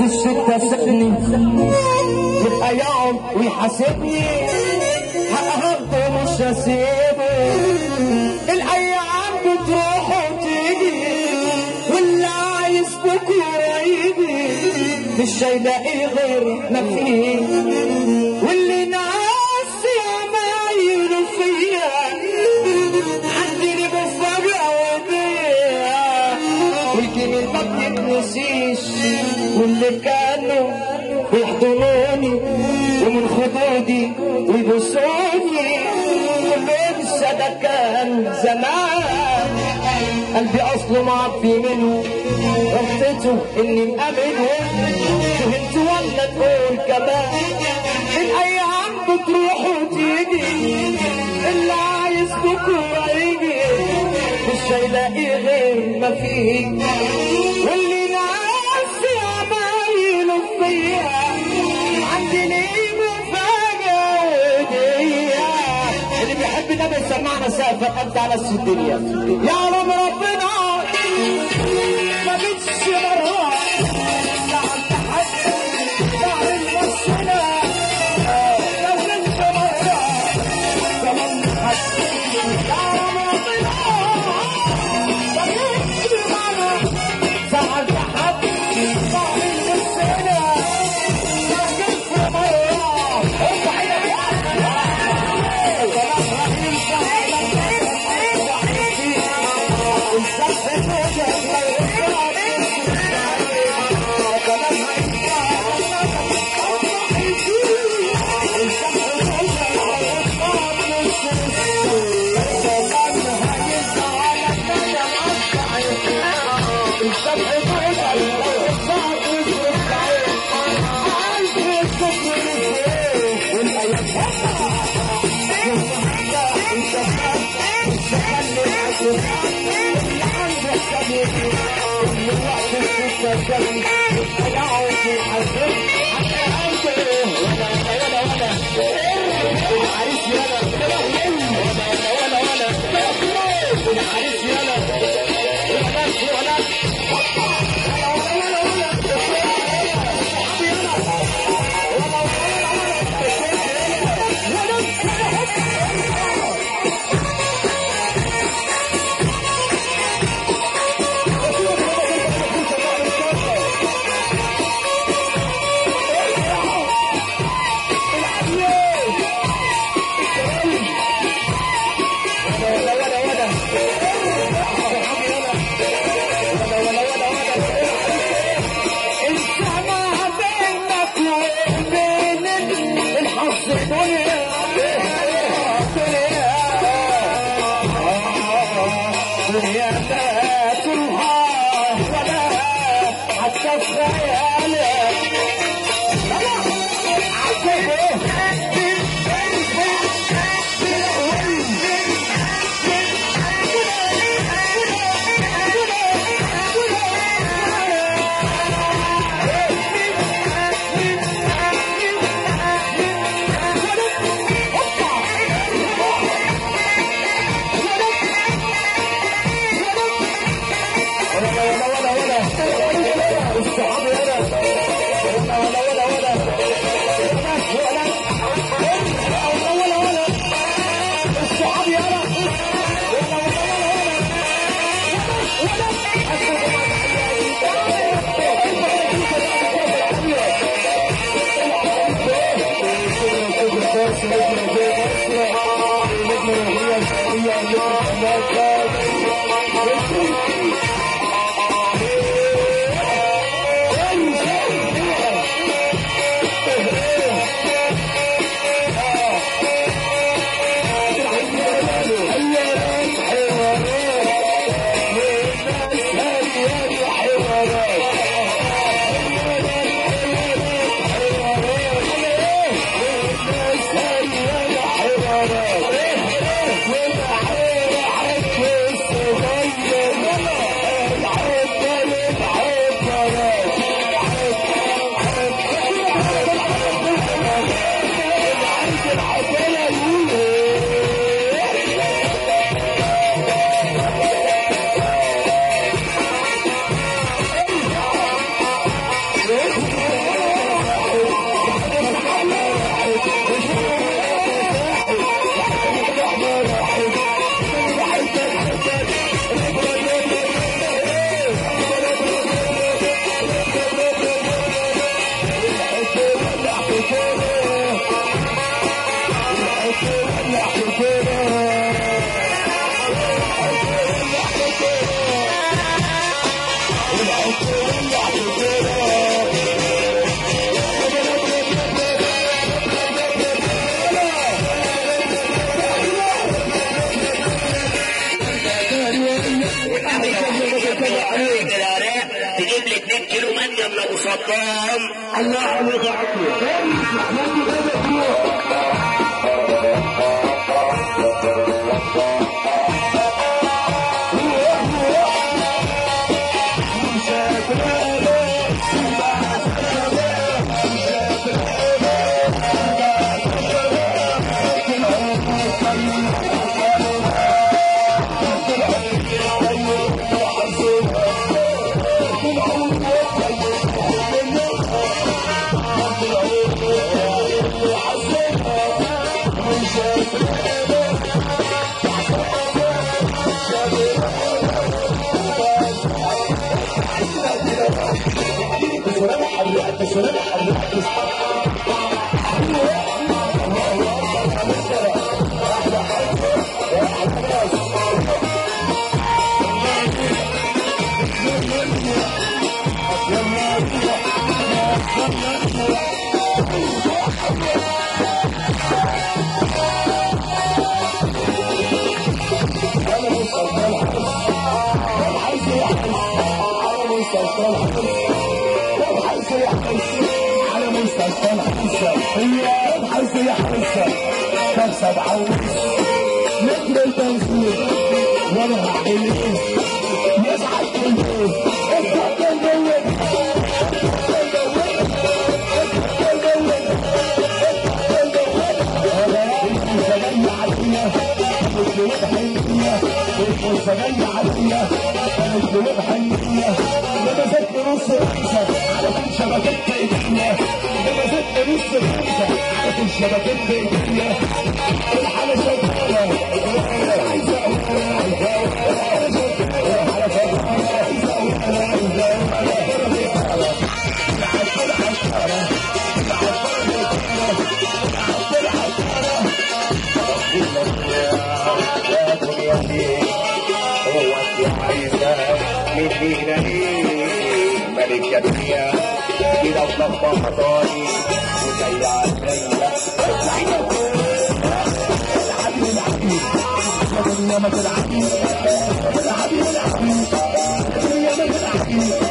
الستة سقني يبقى يقعد ويحاسبني هقهرته مش هسيبه الايام بتروح وتيجي واللي عايز بكره يجي مش هيلاقي غير ما فيه واللي ناس عمايله فيا عندي بفرق وبيع والجميل ما بيتنسيش واللي كانوا بيحضنوني ومن خدودي ويبوسوني لسه ده كان زمان قلبي اصله معفي منه غلطته اني مأمنه فهمت ولا تقول كمان الايام بتروح وتيجي اللي عايز بكره يجي مش هيلاقي غير ما فيه واللي ناسي عمايله فيا عندي ليه مفاجأة ودية اللي بيحب النبي يسمعنا سقف انت على الدنيا يا رب ربنا ما جتش مرة لعند حد بعد المسنة لو جتش مرة كمان حد يا رب ربنا ما جتش مرة زعلت حد بعد المسنة لو جتش مرة ارفع محمد ابو صدام الله عليك يا عبد محمود بدأ يروح على مستشفى الحسن هي حيث يحرسها تكسب عوش مثل البنزين وانا هعمل ايه يزعل كل يوم انت تزود المستغل عليا كانت قلوب حنية لبست نص خمسة على كل شبكات ايديا لبست نص خمسة على كل شبكات ايديا الحالة شغالة عايزة الحالة شغالة عايزة هو انت عايزة مني ايه ملك الدنيا كده وطبقتاني وجاي عليا الدنيا ما تلعبني العبي العبي الدنيا ما تلعبني